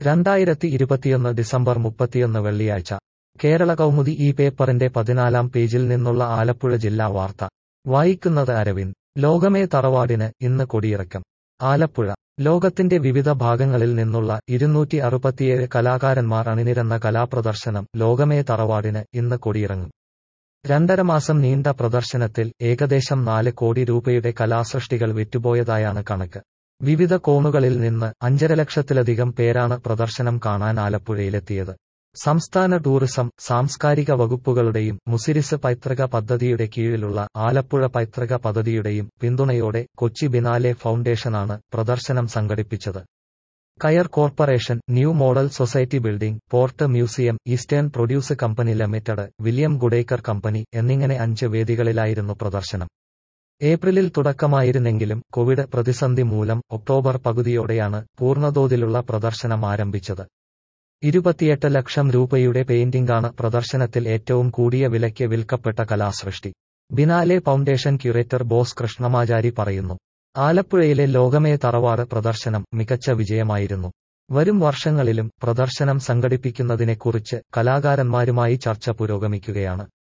രണ്ടായിരത്തി ഇരുപത്തിയൊന്ന് ഡിസംബർ മുപ്പത്തിയൊന്ന് വെള്ളിയാഴ്ച കേരള കൗമുദി ഈ പേപ്പറിന്റെ പതിനാലാം പേജിൽ നിന്നുള്ള ആലപ്പുഴ ജില്ലാ വാർത്ത വായിക്കുന്നത് അരവിന്ദ് ലോകമേ തറവാടിന് ഇന്ന് കൊടിയിറക്കം ആലപ്പുഴ ലോകത്തിന്റെ വിവിധ ഭാഗങ്ങളിൽ നിന്നുള്ള ഇരുന്നൂറ്റി അറുപത്തിയേഴ് കലാകാരന്മാർ അണിനിരന്ന കലാപ്രദർശനം ലോകമേ തറവാടിന് ഇന്ന് കൊടിയിറങ്ങും രണ്ടര മാസം നീണ്ട പ്രദർശനത്തിൽ ഏകദേശം നാല് കോടി രൂപയുടെ കലാസൃഷ്ടികൾ വിറ്റുപോയതായാണ് കണക്ക് വിവിധ കോണുകളിൽ നിന്ന് അഞ്ചര ലക്ഷത്തിലധികം പേരാണ് പ്രദർശനം കാണാൻ ആലപ്പുഴയിലെത്തിയത് സംസ്ഥാന ടൂറിസം സാംസ്കാരിക വകുപ്പുകളുടെയും മുസിരിസ് പൈതൃക പദ്ധതിയുടെ കീഴിലുള്ള ആലപ്പുഴ പൈതൃക പദ്ധതിയുടെയും പിന്തുണയോടെ കൊച്ചി ബിനാലെ ഫൗണ്ടേഷനാണ് പ്രദർശനം സംഘടിപ്പിച്ചത് coir corporation new model society building port museum eastern produce company limited William Goodacre company എന്നിങ്ങനെ അഞ്ച് വേദികളിലായിരുന്നു പ്രദർശനം ഏപ്രിലിൽ തുടക്കമായിരുന്നെങ്കിലും കോവിഡ് പ്രതിസന്ധി മൂലം ഒക്ടോബർ പകുതിയോടെയാണ് പൂർണ്ണതോതിലുള്ള പ്രദർശനം ആരംഭിച്ചത് ഇരുപത്തിയെട്ട് ലക്ഷം രൂപയുടെ പെയിന്റിംഗാണ് പ്രദർശനത്തിൽ ഏറ്റവും കൂടിയ വിലയ്ക്ക് വിൽക്കപ്പെട്ട കലാസൃഷ്ടി biennale foundation curator Bose Krishnamachari പറയുന്നു ആലപ്പുഴയിലെ ലോകമേ തറവാട് പ്രദർശനം മികച്ച വിജയമായിരുന്നു വരും വർഷങ്ങളിലും പ്രദർശനം സംഘടിപ്പിക്കുന്നതിനെക്കുറിച്ച് കലാകാരന്മാരുമായി ചർച്ച പുരോഗമിക്കുകയാണ്